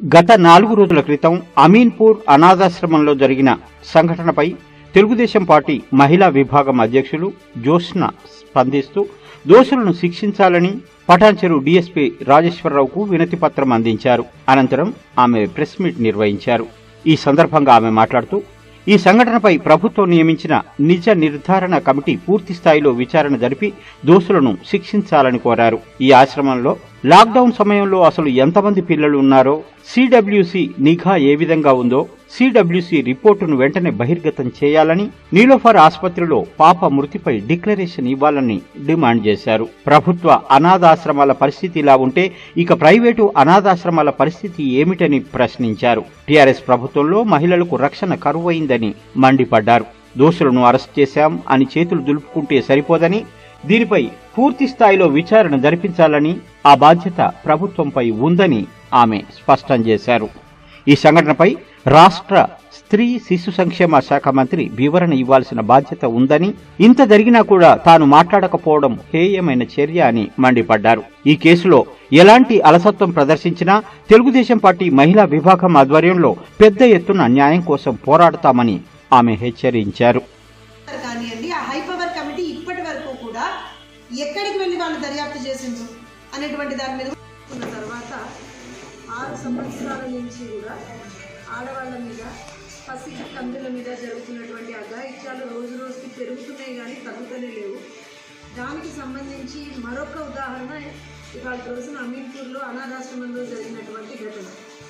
గత నాలుగు రోజుల క్రితం అమీన్పూర్ అనాథాశ్రమంలో జరిగిన సంఘటనపై తెలుగుదేశం పార్టీ మహిళా విభాగం అధ్యక్షులు జ్యోత్స్న స్పందిస్తూ దోషులను శిక్షించాలని పటాన్చెరు డీఎస్పీ రాజేశ్వరరావుకు వినతి పత్రం అందించారు అనంతరం ఆమె ప్రెస్ మీట్ నిర్వహించారు ఈ సందర్భంగా ఆమె మాట్లాడుతూ ఈ సంఘటనపై ప్రభుత్వం నియమించిన నిజ నిర్ధారణ కమిటీ పూర్తి స్థాయిలో విచారణ జరిపి దోషులను శిక్షించాలని కోరారు ఈ ఆశ్రమంలో లాక్డౌన్ సమయంలో అసలు ఎంతమంది పిల్లలు ఉన్నారో సిడబ్ల్యూసి నిఘా ఏ విధంగా ఉందో సిడబ్ల్యూసి రిపోర్టును వెంటనే బహిర్గతం చేయాలని నీలోఫర్ ఆసుపత్రిలో పాప మృతిపై డిక్లరేషన్ ఇవ్వాలని డిమాండ్ చేశారు ప్రభుత్వ అనాథాశ్రమాల పరిస్థితి ఇలా ఉంటే ఇక ప్రైవేటు అనాథాశ్రమాల పరిస్థితి ఏమిటని ప్రశ్నించారు టీఆర్ఎస్ ప్రభుత్వంలో మహిళలకు రక్షణ కరువైందని మండిపడ్డారు దోషులను అరెస్ట్ చేశాం అని చేతులు దులుపుకుంటే సరిపోదని దీనిపై పూర్తి స్థాయిలో విచారణ జరిపించాలని ఆ బాధ్యత ప్రభుత్వంపై ఉందని ఆమె స్పష్టం చేశారు ఈ సంఘటనపై రాష్ట్ర స్త్రీ శిశు సంక్షేమ శాఖ మంత్రి వివరణ ఇవ్వాల్సిన బాధ్యత ఉందని ఇంత జరిగినా కూడా తాను మాట్లాడకపోవడం హేయమైన చర్య అని మండిపడ్డారు ఈ కేసులో ఎలాంటి అలసత్వం ప్రదర్శించినా తెలుగుదేశం పార్టీ మహిళా విభాగం ఆధ్వర్యంలో పెద్ద ఎత్తున న్యాయం కోసం పోరాడతామని ఆమె హెచ్చరించారు కానివ్వండి ఆ హై పవర్ కమిటీ ఇప్పటి వరకు కూడా ఎక్కడికి వెళ్ళి వాళ్ళు దర్యాప్తు చేసిండ్రు అనేటువంటి దాని మీద ఉన్న తర్వాత ఆరు సంవత్సరాల నుంచి కూడా ఆడవాళ్ళ మీద పసి కందుల మీద జరుగుతున్నటువంటి అఘాయిత్యాలు రోజు రోజుకి పెరుగుతున్నాయి కానీ తగ్గుతూనే లేవు దానికి సంబంధించి మరొక ఉదాహరణ ఇవాళ రోజున అమీన్పూర్లో అనాథాశ్రమంలో జరిగినటువంటి ఘటన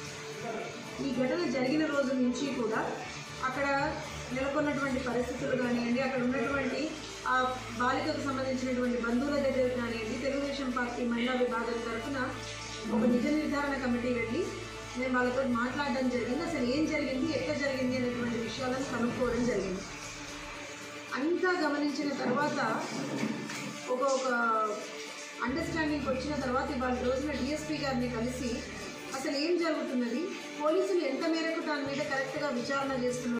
ఈ ఘటన జరిగిన రోజు నుంచి కూడా అక్కడ నెలకొన్నటువంటి పరిస్థితులు కానివ్వండి అక్కడ ఉన్నటువంటి ఆ బాలికకు సంబంధించినటువంటి బంధువుల దగ్గర కానివ్వండి తెలుగుదేశం పార్టీ మహిళా విభాగం తరఫున ఒక నిజ నిర్ధారణ కమిటీ వెళ్ళి నేను వాళ్ళతో మాట్లాడడం జరిగింది అసలు ఏం జరిగింది ఎట్లా జరిగింది అనేటువంటి విషయాలను కనుక్కోవడం జరిగింది అంతా గమనించిన తర్వాత ఒక ఒక అండర్స్టాండింగ్ వచ్చిన తర్వాత ఇవాళ రోజున డిఎస్పీ గారిని కలిసి అసలు ఏం జరుగుతున్నది పోలీసులు ఎంత మేరకు దాని మీద కరెక్ట్గా విచారణ చేస్తున్నారు